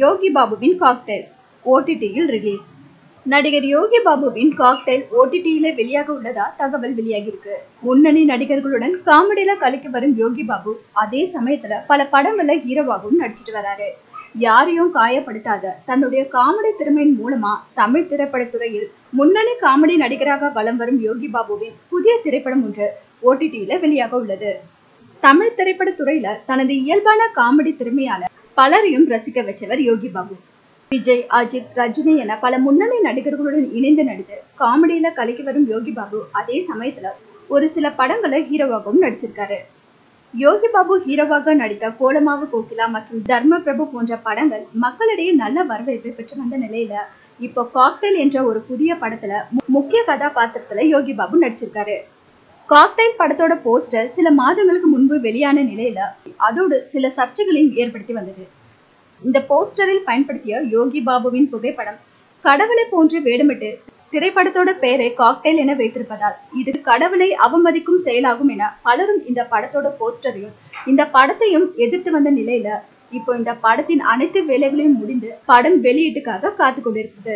யோகி பாபுவின் cocktail ஓடிடியில் release நடிகர் யோகி பாபுவின் cocktail ஓடிடியில வெளியாக உள்ளதா தகவல் வெளியாகிருக்கு முன்னணி நடிகர்களுடன் காமெடியில கலக்கி வரும் யோகி பாபு அதே சமயத்துல பல படங்கள்ல ஹீரோவாகவும் நடிச்சிட்டு வராரு யாரையும் காயப்படுத்தாத தன்னுடைய காமெடி திறமையின் மூலமா தமிழ் திரைப்படத்துறையில் முன்னணி காமெடி நடிகராக வலம் வரும் யோகி பாபுவின் புதிய திரைப்படம் ஒன்று ஓடிடியில வெளியாக உள்ளது தமிழ் திரைப்படத்துறையில தனது இயல்பான காமெடி திறமையால பலரையும் ரசிக்க வச்சவர் யோகி பாபு விஜய் அஜித் ரஜினி என பல முன்னணி நடிகர்களுடன் இணைந்து நடித்து காமெடியில கலக்கி வரும் யோகி பாபு அதே சமயத்துல ஒரு சில படங்களை ஹீரோவாகவும் நடிச்சிருக்காரு யோகி பாபு ஹீரோவாக நடித்த கோலமாவு கோகிலா மற்றும் தர்ம பிரபு போன்ற படங்கள் மக்களிடையே நல்ல வரவேற்பை பெற்று வந்த நிலையில இப்போ காக்டெயில் என்ற ஒரு புதிய படத்துல மு- முக்கிய கதாபாத்திரத்துல யோகி பாபு நடிச்சிருக்காரு காக்டெயில் படத்தோட போஸ்டர் சில மாதங்களுக்கு முன்பு வெளியான நிலையில அதோடு சில சர்ச்சைகளையும் ஏற்படுத்தி வந்தது இந்த போஸ்டரில் பயன்படுத்திய யோகி பாபுவின் புகைப்படம் கடவுளை போன்று வேடமிட்டு திரைப்படத்தோட பெயரை காக்டெயில் என வைத்திருப்பதால் இது கடவுளை அவமதிக்கும் செயலாகும் என பலரும் இந்த படத்தோட போஸ்டரையும் இந்த படத்தையும் எதிர்த்து வந்த நிலையில இப்போ இந்த படத்தின் அனைத்து வேலைகளையும் முடிந்து படம் வெளியீட்டுக்காக காத்து கொண்டிருக்குது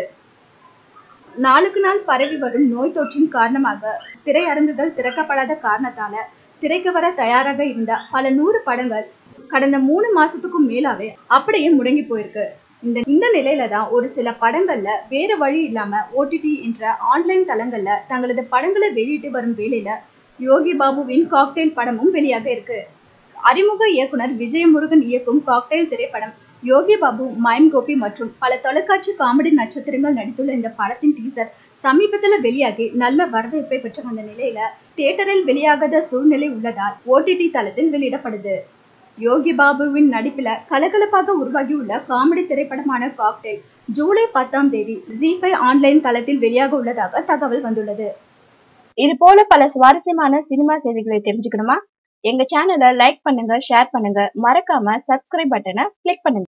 நாளுக்கு நாள் பரவி வரும் நோய் தொற்றின் காரணமாக திரையரங்குகள் திறக்கப்படாத காரணத்தால திரைக்கு வர தயாராக இருந்த பல நூறு படங்கள் கடந்த மூணு மாசத்துக்கும் மேலாவே அப்படியே முடங்கி போயிருக்கு இந்த இந்த நிலையில தான் ஒரு சில படங்கள்ல வேற வழி இல்லாம ஓடிடி என்ற ஆன்லைன் தளங்கள்ல தங்களது படங்களை வெளியிட்டு வரும் வேளையில யோகி பாபுவின் காக்டெயில் படமும் வெளியாக இருக்கு அறிமுக இயக்குனர் விஜயமுருகன் இயக்கும் காக்டெயில் திரைப்படம் யோகி பாபு மைம் கோபி மற்றும் பல தொலைக்காட்சி காமெடி நட்சத்திரங்கள் நடித்துள்ள இந்த படத்தின் டீசர் சமீபத்தில் வெளியாகி நல்ல வரவேற்பை பெற்று வந்த நிலையில தியேட்டரில் வெளியாகாத சூழ்நிலை உள்ளதால் ஓடிடி தளத்தில் வெளியிடப்படுது யோகி பாபுவின் நடிப்பில் கலகலப்பாக உருவாகியுள்ள காமெடி திரைப்படமான காக்டெயில் ஜூலை பத்தாம் தேதி ஜி ஃபைவ் ஆன்லைன் தளத்தில் வெளியாக உள்ளதாக தகவல் வந்துள்ளது இது போல பல சுவாரஸ்யமான சினிமா செய்திகளை தெரிஞ்சுக்கணுமா எங்க சேனலை லைக் பண்ணுங்க ஷேர் பண்ணுங்க மறக்காம சப்ஸ்கிரைப் பட்டனை கிளிக் பண்ணுங்க